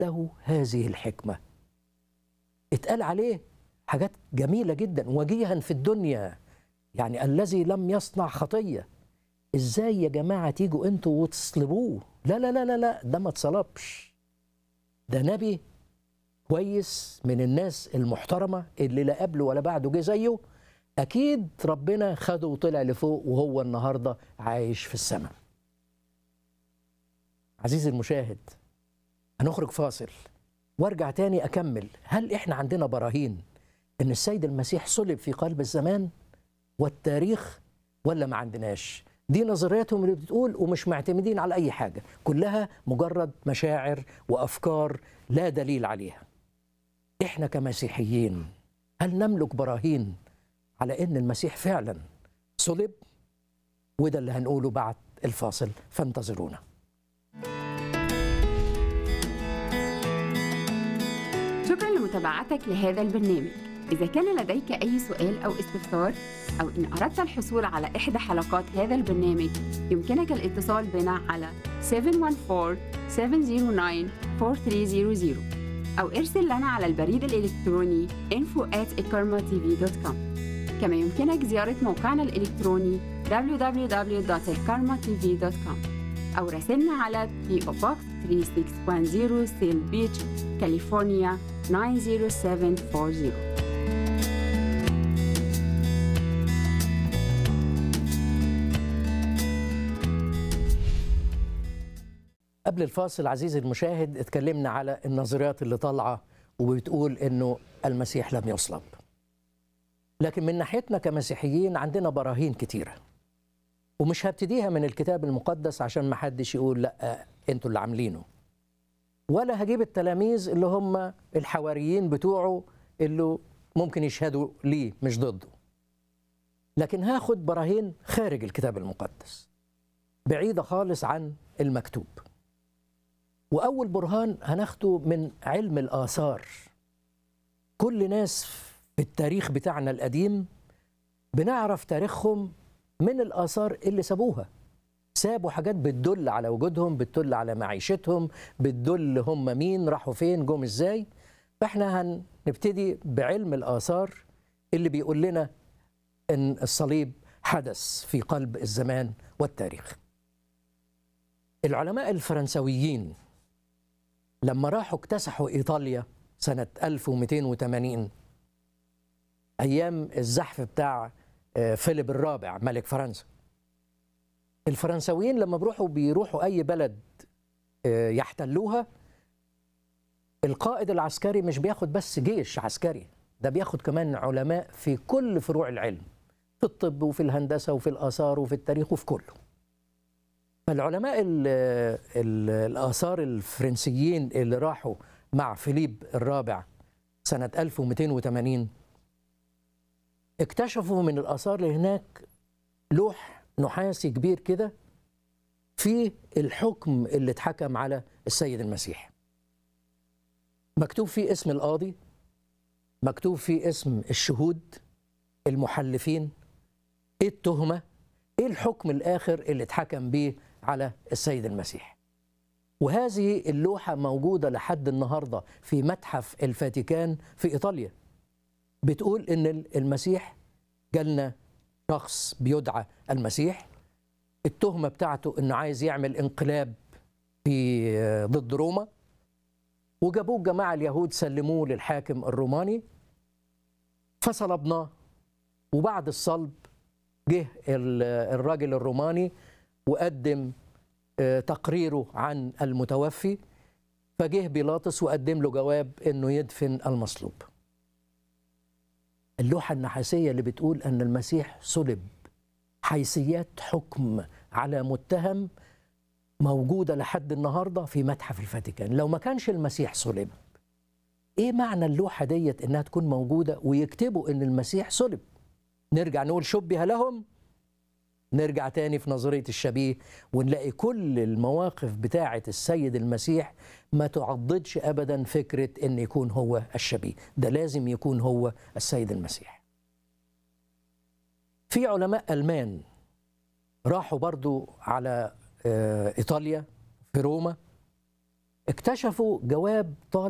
له هذه الحكمة اتقال عليه حاجات جميلة جدا وجيها في الدنيا يعني الذي لم يصنع خطية ازاي يا جماعة تيجوا انتوا وتصلبوه لا لا لا لا لا ده ما اتصلبش ده نبي كويس من الناس المحترمة اللي لا قبله ولا بعده جه زيه أكيد ربنا خده وطلع لفوق وهو النهاردة عايش في السماء عزيزي المشاهد هنخرج فاصل وارجع تاني أكمل هل إحنا عندنا براهين إن السيد المسيح صلب في قلب الزمان والتاريخ ولا ما عندناش دي نظرياتهم اللي بتقول ومش معتمدين على أي حاجة كلها مجرد مشاعر وأفكار لا دليل عليها إحنا كمسيحيين هل نملك براهين على ان المسيح فعلا صلب وده اللي هنقوله بعد الفاصل فانتظرونا شكرا لمتابعتك لهذا البرنامج إذا كان لديك أي سؤال أو استفسار أو إن أردت الحصول على إحدى حلقات هذا البرنامج يمكنك الاتصال بنا على 714-709-4300 أو ارسل لنا على البريد الإلكتروني info at كما يمكنك زيارة موقعنا الإلكتروني www.elkarmatv.com أو راسلنا على PO Box 3610 سيل بيتش كاليفورنيا 90740 قبل الفاصل عزيزي المشاهد اتكلمنا على النظريات اللي طالعه وبتقول انه المسيح لم يصلب لكن من ناحيتنا كمسيحيين عندنا براهين كتيرة ومش هبتديها من الكتاب المقدس عشان ما حدش يقول لا انتوا اللي عاملينه ولا هجيب التلاميذ اللي هم الحواريين بتوعه اللي ممكن يشهدوا ليه مش ضده لكن هاخد براهين خارج الكتاب المقدس بعيدة خالص عن المكتوب وأول برهان هناخده من علم الآثار كل ناس في التاريخ بتاعنا القديم بنعرف تاريخهم من الآثار اللي سابوها سابوا حاجات بتدل على وجودهم بتدل على معيشتهم بتدل هم مين راحوا فين جم ازاي فاحنا هنبتدي بعلم الآثار اللي بيقول لنا ان الصليب حدث في قلب الزمان والتاريخ العلماء الفرنسويين لما راحوا اكتسحوا إيطاليا سنة 1280 أيام الزحف بتاع فيليب الرابع ملك فرنسا الفرنساويين لما بيروحوا بيروحوا أي بلد يحتلوها القائد العسكري مش بياخد بس جيش عسكري ده بياخد كمان علماء في كل فروع العلم في الطب وفي الهندسة وفي الآثار وفي التاريخ وفي كله فالعلماء ال ال الآثار الفرنسيين اللي راحوا مع فيليب الرابع سنة 1280 اكتشفوا من الآثار اللي هناك لوح نحاسي كبير كده فيه الحكم اللي اتحكم على السيد المسيح مكتوب فيه اسم القاضي مكتوب فيه اسم الشهود المحلفين ايه التهمة ايه الحكم الآخر اللي اتحكم بيه على السيد المسيح وهذه اللوحة موجودة لحد النهاردة في متحف الفاتيكان في إيطاليا بتقول إن المسيح جالنا شخص بيدعى المسيح التهمة بتاعته إنه عايز يعمل انقلاب في ضد روما وجابوه الجماعة اليهود سلموه للحاكم الروماني فصلبناه وبعد الصلب جه الراجل الروماني وقدم تقريره عن المتوفي فجه بيلاطس وقدم له جواب انه يدفن المصلوب اللوحة النحاسية اللي بتقول أن المسيح صلب حيثيات حكم على متهم موجودة لحد النهاردة في متحف الفاتيكان لو ما كانش المسيح صلب ايه معنى اللوحة ديت انها تكون موجودة ويكتبوا ان المسيح صلب نرجع نقول شبه لهم نرجع تاني في نظرية الشبيه ونلاقي كل المواقف بتاعة السيد المسيح ما تعضدش أبدا فكرة أن يكون هو الشبيه ده لازم يكون هو السيد المسيح في علماء ألمان راحوا برضو على إيطاليا في روما اكتشفوا جواب طالب